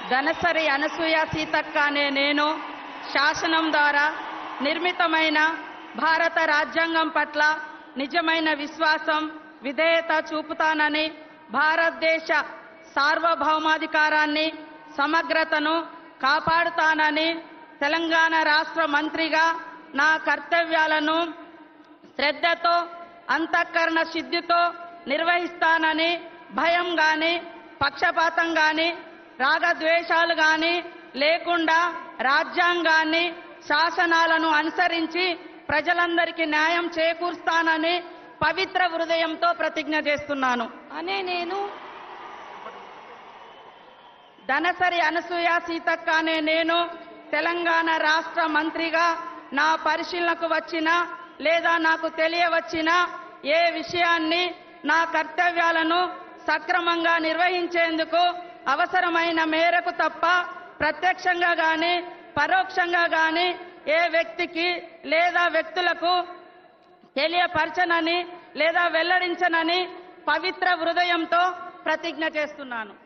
ధనసరి అనసూయ సీతక్క అనే నేను శాసనం ద్వారా నిర్మితమైన భారత రాజ్యాంగం పట్ల నిజమైన విశ్వాసం విధేయత చూపుతానని భారతదేశ సార్వభౌమాధికారాన్ని సమగ్రతను కాపాడుతానని తెలంగాణ రాష్ట్ర మంత్రిగా నా కర్తవ్యాలను శ్రద్ధతో అంతఃకరణ సిద్ధితో నిర్వహిస్తానని భయం గాని పక్షపాతం గాని రాగద్వేషాలు గాని లేకుండా రాజ్యాంగాన్ని శాసనాలను అనుసరించి ప్రజలందరికీ న్యాయం చేకూరుస్తానని పవిత్ర హృదయంతో ప్రతిజ్ఞ చేస్తున్నాను అనే నేను ధనసరి అనసూయ సీతక్క అనే నేను తెలంగాణ రాష్ట్ర మంత్రిగా నా పరిశీలనకు వచ్చిన లేదా నాకు తెలియవచ్చిన ఏ విషయాన్ని నా కర్తవ్యాలను సక్రమంగా నిర్వహించేందుకు అవసరమైన మేరకు తప్ప ప్రత్యక్షంగా గాని పరోక్షంగా గాని ఏ వ్యక్తికి లేదా వ్యక్తులకు తెలియపరచనని లేదా వెల్లడించనని పవిత్ర హృదయంతో ప్రతిజ్ఞ చేస్తున్నాను